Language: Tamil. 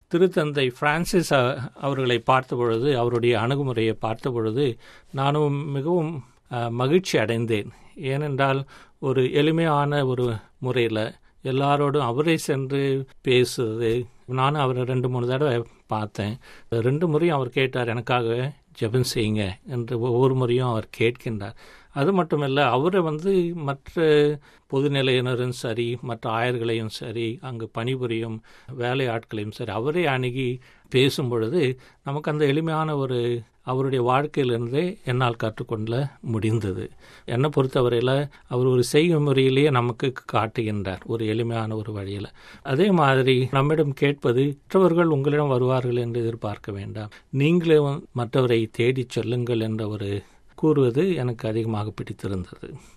திருத்தந்தை பிரான்சிஸ் அ- அவர்களை பார்த்த பொழுது அவருடைய அணுகுமுறையை பார்த்த பொழுது நானும் மிகவும் அஹ், மகிழ்ச்சி அடைந்தேன் ஏனென்றால் ஒரு எளிமையான ஒரு முறையில் எல்லாரோடும் அவரே சென்று பேசுறது நானும் அவரை ரெண்டு மூணு தடவை பார்த்தேன் ரெண்டு முறையும் அவர் கேட்டார் எனக்காக ஜெபம் செய்யுங்க என்று ஒவ்வொரு முறையும் அவர் கேட்கின்றார் அது மட்டுமல்ல அவரை வந்து மற்ற பொதுநிலையினரும் சரி மற்ற ஆயர்களையும் சரி அங்கு பணிபுரியும் வேலை ஆட்களையும் சரி அவரே அணுகி பேசும் பொழுது நமக்கு அந்த எளிமையான ஒரு அவருடைய வாழ்க்கையிலிருந்தே என்னால் கற்றுக்கொள்ள முடிந்தது என்னை பொறுத்தவரையில் அவர் ஒரு செய்கை முறையிலேயே நமக்கு காட்டுகின்றார் ஒரு எளிமையான ஒரு வழியில் அதே மாதிரி நம்மிடம் கேட்பது மற்றவர்கள் உங்களிடம் வருவார்கள் என்று எதிர்பார்க்க வேண்டாம் நீங்களே மற்றவரை தேடிச் செல்லுங்கள் என்ற ஒரு கூறுவது எனக்கு அதிகமாக பிடித்திருந்தது